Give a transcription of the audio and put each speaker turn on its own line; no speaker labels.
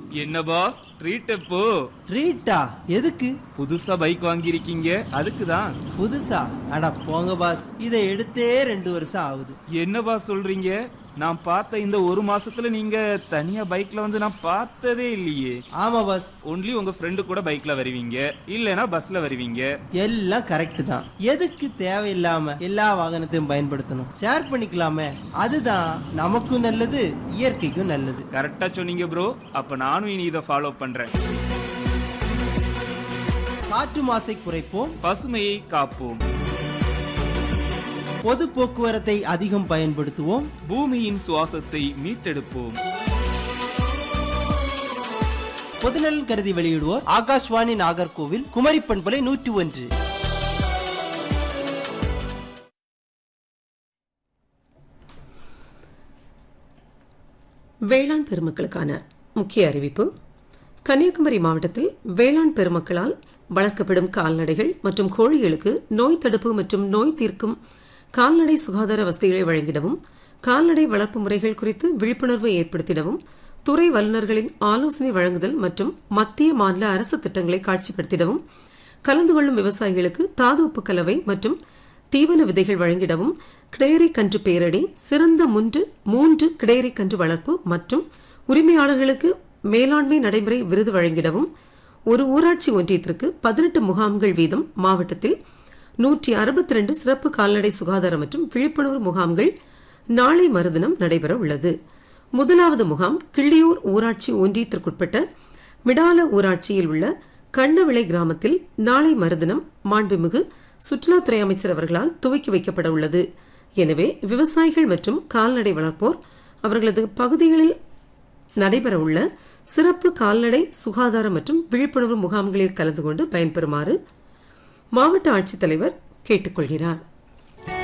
என்ன pass treat எப்போ
ட்ரீட்டா எதுக்கு
புதுசா பைக் வாங்கியிருக்கீங்க அதுக்கு தான்
புதுசா அட போங்க பாஸ் இதை எடுத்தே ரெண்டு வருஷம் ஆகுது
என்ன பாஸ் சொல்றீங்க நான் பார்த்த இந்த ஒரு மாசத்துல நீங்க தனியா பைக்ல வந்து நான் பார்த்ததே இல்லையே
ஆமா பாஸ்
ஒன்லி உங்க ஃப்ரெண்டு கூட பைக்ல வருவீங்க இல்லனா பஸ்ல வருவீங்க
எல்லாம் கரெக்ட் தான் எதுக்கு தேவையில்லாம எல்லா வாகனத்தையும் பயன்படுத்தணும் ஷேர் பண்ணிக்கலாமே அதுதான் நமக்கும் நல்லது இயற்கைக்கும் நல்லது
கரெக்டா சொன்னீங்க ப்ரோ அப்ப நானும் இனி இதை ஃபாலோ பண்றேன்
காற்று மாசை குறைப்போம்
பசுமையை காப்போம்
பொது போக்குவரத்தை அதிகம் பயன்படுத்துவோம்
பூமியின் சுவாசத்தை மீட்டெடுப்போம்
பொதுநலன் கருதி வெளியிடுவோர் ஆகாஷ்வாணி நாகர்கோவில் குமரி பண்பலை நூற்றி ஒன்று
வேளாண் பெருமக்களுக்கான முக்கிய அறிவிப்பு கன்னியாகுமரி மாவட்டத்தில் வேளாண் பெருமக்களால் வளர்க்கப்படும் கால்நடைகள் மற்றும் கோழிகளுக்கு நோய் தடுப்பு மற்றும் நோய் தீர்க்கும் கால்நடை சுகாதார வசதிகளை வழங்கிடவும் கால்நடை வளர்ப்பு முறைகள் குறித்து விழிப்புணர்வு ஏற்படுத்திடவும் துறை வல்லுநர்களின் ஆலோசனை வழங்குதல் மற்றும் மத்திய மாநில அரசு திட்டங்களை காட்சிப்படுத்திடவும் கலந்து கொள்ளும் விவசாயிகளுக்கு தாது உப்பு கலவை மற்றும் தீவன விதைகள் வழங்கிடவும் கிடேரி கன்று பேரடி சிறந்த முன்று மூன்று கிடேரி கன்று வளர்ப்பு மற்றும் உரிமையாளர்களுக்கு மேலாண்மை நடைமுறை விருது வழங்கிடவும் ஒரு ஊராட்சி ஒன்றியத்திற்கு பதினெட்டு முகாம்கள் வீதம் மாவட்டத்தில் நூற்றி அறுபத்தி ரெண்டு சிறப்பு கால்நடை சுகாதார மற்றும் விழிப்புணர்வு முகாம்கள் நாளை மறுதினம் நடைபெற உள்ளது முதலாவது முகாம் கிள்ளியூர் ஊராட்சி ஒன்றியத்திற்குட்பட்ட மிடால ஊராட்சியில் உள்ள கண்ணவிளை கிராமத்தில் நாளை மறுதினம் மாண்புமிகு சுற்றுலாத்துறை அமைச்சர் அவர்களால் துவக்கி வைக்கப்பட உள்ளது எனவே விவசாயிகள் மற்றும் கால்நடை வளர்ப்போர் அவர்களது பகுதிகளில் நடைபெறவுள்ள சிறப்பு கால்நடை சுகாதார மற்றும் விழிப்புணர்வு முகாம்களில் கலந்து கொண்டு பயன்பெறுமாறு மாவட்ட ஆட்சித்தலைவர் கேட்டுக்கொள்கிறார்